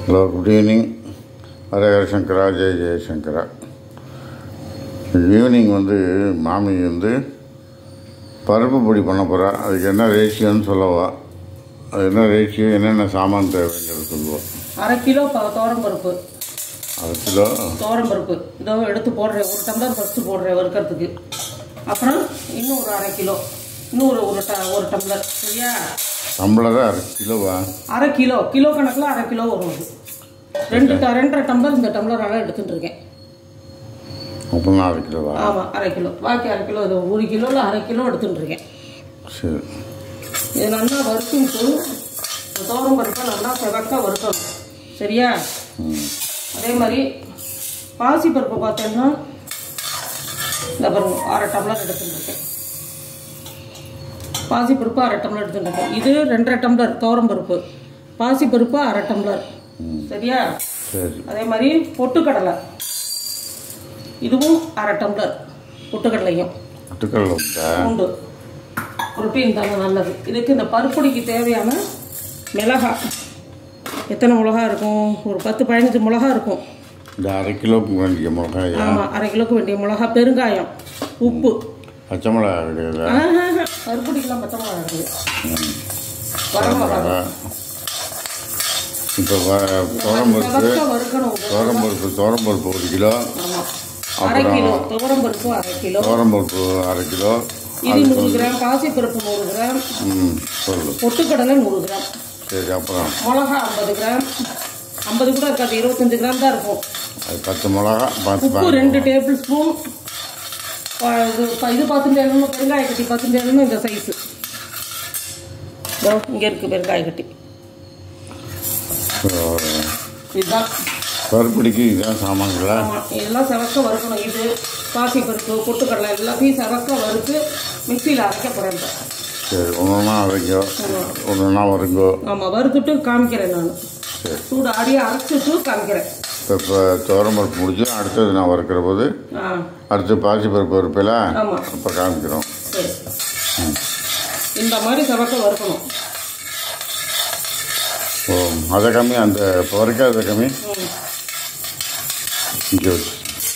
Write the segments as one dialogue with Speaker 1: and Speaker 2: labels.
Speaker 1: Hello good evening Hara Hara Shankara ஜெய ஜெயசங்கரா evening வந்து மாமி வந்து பருப்பு பொடி பண்ண போகிறா அதுக்கு என்ன ரேஷியோன்னு சொல்லவா அது என்ன ரேஷியோ என்னென்ன சாமான் தேவைங்கிறது சொல்லுவோம்
Speaker 2: அரை கிலோ ப தோரம் பருப்பு
Speaker 1: அரை கிலோ
Speaker 2: தோரம் பருப்பு இதோ எடுத்து போடுறேன் ஒரு டம்ளர் ஃபஸ்ட்டு போடுறேன் வறுக்கிறதுக்கு அப்புறம் இன்னும் ஒரு அரை கிலோ இன்னும் ஒரு ஒரு ட ஒரு டம்ளர் சரியா
Speaker 1: சம்பளம் அரை கிலோவா
Speaker 2: அரை கிலோ கிலோ கணக்கில் அரை கிலோ வரும் அது ரெண்டு ட- ரெண்டரை டம்ளர் இந்த டம்ளரால எடுத்துட்டு இருக்கேன்
Speaker 1: அப்படின்னா அரை கிலோவா
Speaker 2: ஆமாம் அரை கிலோ பாக்கி அரை கிலோ இது ஒரு கிலோவில் அரை கிலோ எடுத்துட்டு இருக்கேன்
Speaker 1: சரி
Speaker 2: இது நல்லா வறுத்துட்டு இந்த தோரம் பருப்பை நல்லா செவக்க வறுக்கணும் சரியா அதே மாதிரி பாசி பருப்பு பார்த்தோம்னா இந்த பாருங்க அரை டம்ளர் எடுத்துட்டு இருக்கேன் பாசி பருப்பு அரை டம்ளர் எடுத்துட்டு இருக்கேன் இது ரெண்டரை டம்ளர் தோரம் பருப்பு பாசி பருப்பு அரை டம்ளர் சரியா
Speaker 1: சரி
Speaker 2: அதே மாதிரி பொட்டுக்கடலை இதுவும் அரை டம்ளர் பொட்டுக்கடலையும்
Speaker 1: பொட்டுக்கடலை உண்டா
Speaker 2: உண்டு புரோட்டீன் தானே நல்லது இதுக்கு இந்த பருப்பொடிக்கு தேவையான மிளகாய் எத்தனை மிளகா இருக்கும் ஒரு பத்து பதினஞ்சு மிளகா இருக்கும்
Speaker 1: இந்த அரை கிலோக்கு வேண்டிய மிளகாயா
Speaker 2: ஆமாம் அரை கிலோக்கு வேண்டிய மிளகா பெருங்காயம் உப்பு
Speaker 1: பச்சை மிளகா கிடையாது
Speaker 2: ஆஹாஹா, பருப்பொடிக்கெல்லாம் பச்சை மிளகா இருக்குது வரமிளகா
Speaker 1: இப்போ தோரம்பருப்பு
Speaker 2: செவக்க வறுக்கணும்
Speaker 1: தோரம்பருப்பு தோரம்பருப்பு ஒரு கிலோ
Speaker 2: ஆமாம் அரை கிலோ துவரம் பருப்பு அரை கிலோ
Speaker 1: தோரம்பருப்பு அரை கிலோ
Speaker 2: இது நூறு கிராம் பாசிப்பருப்பு நூறு கிராம்
Speaker 1: ம் சொல்லு
Speaker 2: பொட்டுக்கடலை நூறு கிராம்
Speaker 1: சரி அப்புறம்
Speaker 2: மிளகா ஐம்பது கிராம் ஐம்பது கூட இருக்காது இருபத்தஞ்சு கிராம் தான் இருக்கும்
Speaker 1: அது பத்து மிளகா பத்து
Speaker 2: உப்பு ரெண்டு டேபிள் ஸ்பூன் இது ப- இது பத்துண்டு எழுநூறு பெருங்காய கட்டி பத்துண்டு எழுநூறு இந்த சைஸு இங்கே இருக்குது பெருங்காய கட்டி இதுதான்
Speaker 1: பருப்படிக்கு இதுதான் சாமான்களா
Speaker 2: ஆமாம் இதெல்லாம் செவக்க வறுக்கணும் இது பாசி பருப்பு பொட்டுக்கடலை எல்லாத்தையும் செவக்க வறுத்து மிக்சியில் அரைக்க போகிறேன்
Speaker 1: சரி ஒன்றுனா அரைக்கோ ஒன்றுனா வருங்கோ
Speaker 2: ஆமாம் வறுத்துட்டு காமிக்கிறேன் நான்
Speaker 1: சரி
Speaker 2: சூடு ஆடி அரைச்சிட்டு காமிக்கிறேன்
Speaker 1: இப்போ இப்போ தோரம்பருப்பு முடிச்சு அடுத்தது நான் வறுக்கிற போது
Speaker 2: ஆ
Speaker 1: அடுத்து பாசி பருப்பு வறுப்பில்
Speaker 2: ஆமா.
Speaker 1: அப்போ காமிக்கிறோம்
Speaker 2: சரி இந்த மாதிரி செவக்க வறுக்கணும்
Speaker 1: ஓ அதை கம்மி அந்த இப்போ வறுக்காத கம்மி
Speaker 2: ம்
Speaker 1: இங்கே வச்சு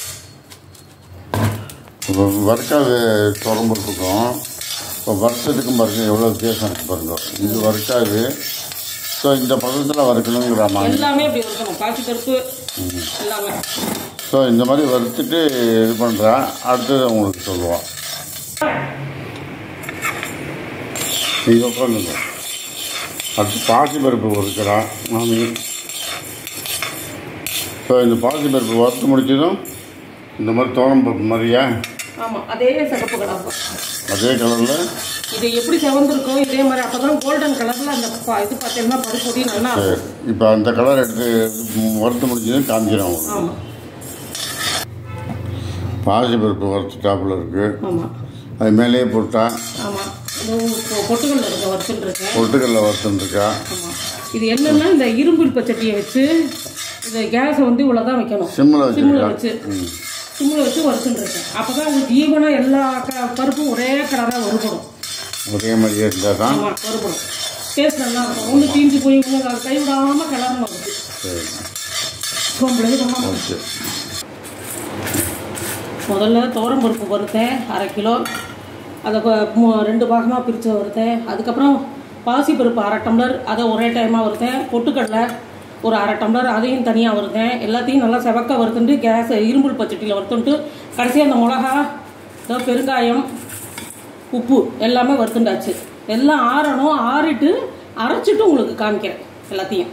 Speaker 1: இப்போ வறுக்காத தோரம்பருப்புக்கும் இப்போ வறுத்ததுக்கும் பாருங்க எவ்வளோ வித்தியாசம் இருக்குது பாருங்க இது வறுக்காது ஸோ இந்த பதத்தில் வறுக்கணுங்கிற மாதிரி
Speaker 2: எல்லாமே இப்படி இருக்கணும் பாசி பருப்பு எல்லாமே
Speaker 1: ஸோ இந்த மாதிரி வறுத்துட்டு இது பண்ணுறா அடுத்தது உங்களுக்கு சொல்லுவோம் நீங்கள் உட்காந்துங்க அடுத்து பாசி பருப்பு வறுக்கிறா மாமி ஸோ இந்த பாசி பருப்பு வறுத்து முடிச்சதும் இந்த மாதிரி தோரம் பருப்பு மாதிரியா
Speaker 2: ஆமாம் அதே சிகப்பு கலர் தான்
Speaker 1: அதே கலரில்
Speaker 2: இது எப்படி செவந்திருக்கும் இதே மாதிரி அப்போ தான் கோல்டன் கலரில் அந்த ப- இது பார்த்தீங்கன்னா பருப்பொடி நல்லா இருக்கும்
Speaker 1: இப்போ அந்த கலர் எடுத்து வறுத்து முடிச்சதும் காமிக்கிறேன் உங்களுக்கு
Speaker 2: ஆமாம்
Speaker 1: பாசி பருப்பு வறுத்து டாப்பில் இருக்குது
Speaker 2: ஆமாம்
Speaker 1: அது மேலேயே போட்டா
Speaker 2: ஆமாம் இந்த பொ- பொட்டுக்கல்ல இருக்க வறுத்துட்டு இருக்கேன்
Speaker 1: பொட்டுக்கல்ல வறுத்துருக்கா
Speaker 2: ஆமாம் இது என்னன்னா இந்த இரும்பு பச்சட்டியை வச்சு இந்த கேஸை வந்து இவ்வளோ தான் வைக்கணும்
Speaker 1: சிம்மில்
Speaker 2: சிம்மில்
Speaker 1: வச்சுருக்கா
Speaker 2: வச்சு சிம்மில் வச்சு வறுத்துட்டு இருக்கேன் அப்போ தான் உங்களுக்கு ஈவனாக எல்லா க பருப்பும் ஒரே கலராக வறுபடும்
Speaker 1: ஒரே மாதிரியே இருந்தால் தான்
Speaker 2: ஆமாம் வறுபடும் டேஸ்ட் நல்லா இருக்கும் ஒன்று தீஞ்சு போய் ஒன்று கைவிடாமல் கிளறணும் அதுக்கு
Speaker 1: சரி
Speaker 2: பொம்பளை பண்ணாமல்
Speaker 1: ஓகே
Speaker 2: முதல்ல துவரம் பருப்பு வறுத்தேன் அரை கிலோ அதை ப- மூ- ரெண்டு பாகமாக பிரித்து வறுத்தேன் அதுக்கப்புறம் பாசி பருப்பு அரை டம்ளர் அதை ஒரே டைமாக வறுத்தேன் பொட்டுக்கடலை ஒரு அரை டம்ளர் அதையும் தனியாக வறுத்தேன் எல்லாத்தையும் நல்லா செவக்க வறுத்துட்டு கேஸ் இரும்புல் பச்சட்டியில் வறுத்துட்டு கடைசியாக அந்த மிளகா இதோ பெருங்காயம் உப்பு எல்லாமே வறுத்துண்டாச்சு எல்லாம் ஆறணும் ஆறிட்டு அரைச்சிட்டு உங்களுக்கு காமிக்கிறேன் எல்லாத்தையும்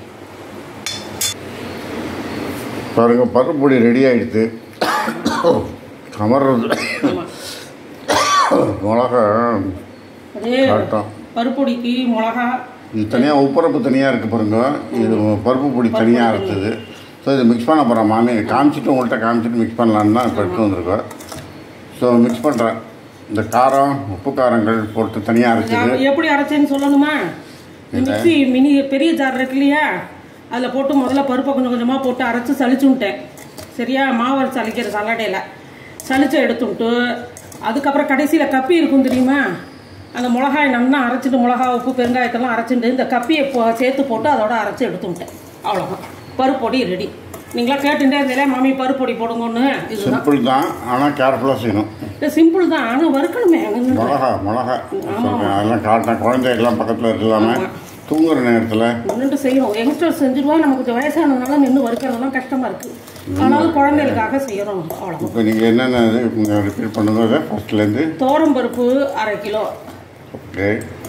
Speaker 1: பாருங்க பருப்பொடி ரெடி ஆகிடுது கமர்றது
Speaker 2: ஆமாம்
Speaker 1: மிளகா
Speaker 2: அதே
Speaker 1: காட்டம்
Speaker 2: பருப்பொடிக்கு மிளகா
Speaker 1: இது தனியாக உப்பரப்பு தனியாக இருக்குது பாருங்க இது பருப்பு பொடி தனியாக அரைச்சது ஸோ இது மிக்ஸ் பண்ண போகிறேன் மாமி காமிச்சிட்டு உங்கள்கிட்ட காமிச்சிட்டு மிக்ஸ் பண்ணலான்னு தான் இப்போ எடுத்து வந்திருக்கோம் ஸோ மிக்ஸ் பண்ணுறேன் இந்த காரம் உப்பு காரங்கள் போட்டு தனியாக அரைச்சது
Speaker 2: நான் எப்படி அரைச்சேன்னு சொல்லணுமா மிக்ஸி மினி பெரிய ஜார் இருக்கு இல்லையா அதில் போட்டு முதல்ல பருப்பை கொஞ்சம் கொஞ்சமாக போட்டு அரைச்சி சளிச்சு விட்டேன் சரியா மாவு அரைச்சி அரைக்கிற சல்லடையில் சளிச்சு எடுத்துவிட்டு அதுக்கப்புறம் கடைசியில் கப்பி இருக்கும் தெரியுமா அந்த மிளகாய் நல்லா அரைச்சிட்டு மிளகா உப்பு பெருங்காயத்தெல்லாம் அரைச்சிட்டு இந்த கப்பியை போ- சேர்த்து போட்டு அதோட அரைச்சி எடுத்து விட்டேன் அவ்வளோதான் பருப்பொடி ரெடி நீங்களா கேட்டுட்டே இருந்தீங்களே மாமி பருப்பொடி போடுங்கன்னு இதுதான்
Speaker 1: சிம்பிள் தான் ஆனால் கேர்ஃபுல்லாக செய்யணும்
Speaker 2: இது சிம்பிள் தான் ஆனால் வறுக்கணுமே அங்கன்னு
Speaker 1: மிளகா மிளகா சொல்றேன். அதெல்லாம் காட்டினேன் குழந்தைகள்லாம் பக்கத்தில் இருக்கலாம தூங்குற நேரத்தில்
Speaker 2: நின்று செய்யணும் யங்ஸ்டர் செஞ்சுருவா நம்ம கொஞ்சம் வயசானதுனால நின்று வறுக்கிறதெல்லாம் கஷ்டமா இருக்கு ஆனாலும் குழந்தைகளுக்காக செய்யறோம் அவ்வளோ
Speaker 1: இப்போ நீங்கள் என்னென்ன இது கொஞ்சம் ரிப்பீட் பண்ணுங்க அதை ஃபஸ்ட்லேருந்து
Speaker 2: தோரம் பருப்பு அரை கிலோ
Speaker 1: ஓகே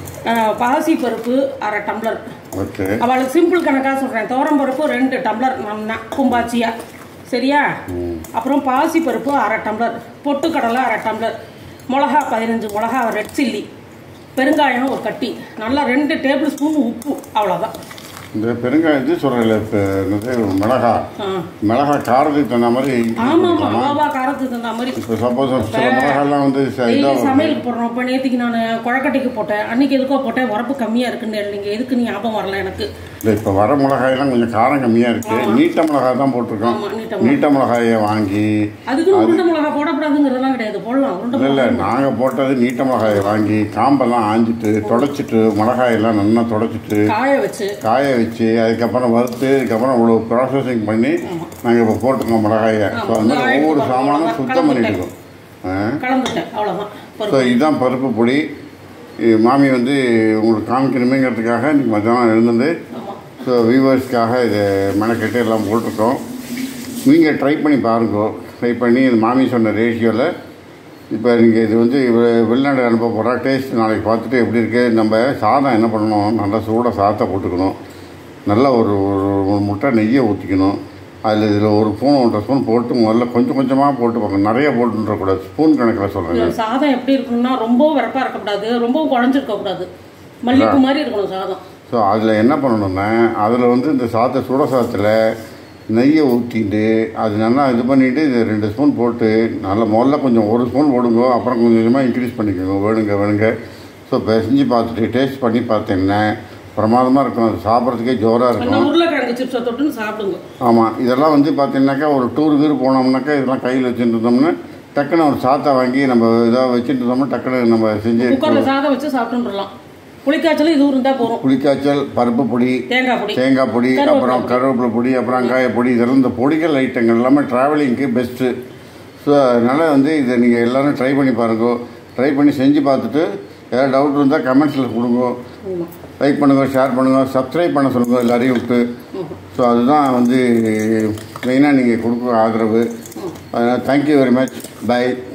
Speaker 2: பாசி பருப்பு அரை டம்ளர்
Speaker 1: ஓகே
Speaker 2: அவளுக்கு சிம்பிள் கணக்காக சொல்கிறேன் தோரம் பருப்பு ரெண்டு டம்ளர் நன்னா கும்பாச்சியா சரியா அப்புறம் பாசி பருப்பு அரை டம்ளர் பொட்டுக்கடலை அரை டம்ளர் மிளகா பதினஞ்சு மிளகா ரெட் சில்லி பெருங்காயம் ஒரு கட்டி நல்லா ரெண்டு டேபிள் ஸ்பூன் உப்பு அவ்வளோதான்
Speaker 1: இந்த பெருங்காயம் இது சொல்கிறேன் இப்போ என்னது மிளகா
Speaker 2: ஆ
Speaker 1: மிளகா காரத்துக்கு தகுந்த மாதிரி
Speaker 2: ஆமாம் ஆமாம் அவாவா காரத்துக்கு தகுந்த மாதிரி
Speaker 1: இப்போ சப்போஸ் சில மிளகாலாம் வந்து ச-
Speaker 2: டெய்லி
Speaker 1: இதாக
Speaker 2: சமையலுக்கு போடுறோம் இப்போ நேற்றுக்கு நான் குழக்கட்டைக்கு போட்டேன் அன்னைக்கு எதுக்கோ போட்டேன் உரப்பு கம்மியாக இருக்குன்னு நீங்கள் எதுக்கு ஞாபகம் வரல எனக்கு
Speaker 1: இல்லை இப்போ வர மிளகாயெல்லாம் கொஞ்சம் காரம் கம்மியாக இருக்குது நீட்ட மிளகாய் தான் போட்டிருக்கோம்
Speaker 2: ஆமாம் நீட்ட
Speaker 1: நீட்ட மிளகாயை வாங்கி
Speaker 2: அதுக்குன்னு உருண்டை மிளகா போடக்கூடாதுங்கிறதெல்லாம் கிடையாது போடலாம் உருண்டை
Speaker 1: இல்லை இல்லை நாங்கள் போட்டது நீட்ட மிளகாயை வாங்கி காம்பெல்லாம் ஆஞ்சிட்டு தொடச்சிட்டு மிளகாயெல்லாம் நல்லா தொடச்சிட்டு
Speaker 2: காய வச்சு
Speaker 1: காய வச்சு அதுக்கப்புறம் வறுத்து அதுக்கப்புறம் இவ்வளோ ப்ராசஸிங் பண்ணி நாங்கள் இப்போ போட்டுருக்கோம் மிளகாயை ஸோ அந்த மாதிரி ஒவ்வொரு சாமானும் சுத்தம் பண்ணிட்டு இருக்கோம்
Speaker 2: கலந்துட்டேன் அவ்வளோதான்
Speaker 1: ஸோ இதுதான் பருப்பு பொடி இது மாமி வந்து உங்களுக்கு காமிக்கணுமேங்கிறதுக்காக இன்றைக்கி மத்தியானம் எழுந்தது
Speaker 2: ஆமாம்
Speaker 1: ஸோ வியூவர்ஸ்க்காக இது மெனக்கெட்டு எல்லாம் போட்டிருக்கோம் நீங்கள் ட்ரை பண்ணி பாருங்க ட்ரை பண்ணி இந்த மாமி சொன்ன ரேஷியோவில் இப்போ நீங்கள் இது வந்து வெ- வெளிநாடு அனுப்ப போகிறா டேஸ்ட் நாளைக்கு பார்த்துட்டு எப்படி இருக்கு நம்ம சாதம் என்ன பண்ணணும் நல்லா சூடாக சாதத்தை போட்டுக்கணும் நல்லா ஒரு ஒரு ஒரு முட்டை நெய்யை ஊற்றிக்கணும் அதில் இதில் ஒரு ஸ்பூன் ஒன்றரை ஸ்பூன் போட்டு முதல்ல கொஞ்சம் கொஞ்சமாக போட்டு பார்க்கணும் நிறைய போட்டுன்றக்கூடாது ஸ்பூன் கணக்கில் சொல்கிறேங்க
Speaker 2: இந்த சாதம் எப்படி இருக்கணும்னா ரொம்ப வரப்பா இருக்கக்கூடாது ரொம்ப குழஞ்சிருக்க கூடாது மல்லிகைப்பூ மாதிரி இருக்கணும் சாதம்
Speaker 1: ஸோ அதில் என்ன பண்ணணும்னா அதில் வந்து இந்த சாதத்தை சுட சாதத்தில் நெய்யை ஊற்றிட்டு அது நல்லா இது பண்ணிவிட்டு இது ரெண்டு ஸ்பூன் போட்டு நல்லா முதல்ல கொஞ்சம் ஒரு ஸ்பூன் போடுங்க அப்புறம் கொஞ்சம் கொஞ்சமாக இன்க்ரீஸ் பண்ணிக்கோங்க வேணுங்க வேணுங்க ஸோ இப்போ செஞ்சு பார்த்துட்டு டேஸ்ட் பண்ணி பார்த்தீங்கன்னா பிரமாதமாக இருக்கும் அது சாப்பிட்றதுக்கே ஜோராக இருக்கும்
Speaker 2: அந்த உருளைக்கிழங்கு சிப்ஸை தொட்டுன்னு சாப்பிடுங்க
Speaker 1: ஆமாம் இதெல்லாம் வந்து பார்த்தீங்கன்னாக்கா ஒரு டூர் கீர் போனோம்னாக்கா இதெல்லாம் கையில் வச்சுட்டு இருந்தோம்னா டக்குன்னு ஒரு சாத்தை வாங்கி நம்ம இதாக வச்சுட்டு இருந்தோம்னா டக்குன்னு நம்ம செஞ்சு
Speaker 2: குக்கரில் சாதம் வச்சு சாப்பிட்டுலாம் புளிக்காய்ச்சல் இது இருந்தால் போதும்
Speaker 1: புளிக்காய்ச்சல் பருப்பு பொடி
Speaker 2: தேங்காய் பொடி
Speaker 1: தேங்காய் பொடி
Speaker 2: கருவேப்பிலை
Speaker 1: அப்புறம் கருவேப்பிலை பொடி அப்புறம் வெங்காய பொடி இதெல்லாம் இந்த பொடிகள் ஐட்டங்கள் எல்லாமே ட்ராவலிங்க்கு பெஸ்ட்டு ஸோ அதனால் வந்து இதை நீங்கள் எல்லோரும் ட்ரை பண்ணி பாருங்க ட்ரை பண்ணி செஞ்சு பார்த்துட்டு ஏதாவது டவுட் இருந்தால் கமெண்ட்ஸில் கொடுங்க
Speaker 2: ஆமாம்
Speaker 1: லைக் பண்ணுங்கள் ஷேர் பண்ணுங்கள் சப்ஸ்கிரைப் பண்ண சொல்லுங்கள் எல்லாரையும் விட்டு ஸோ அதுதான் வந்து மெயினாக நீங்கள் கொடுக்குற ஆதரவு அதனால் தேங்க்யூ வெரி மச் பை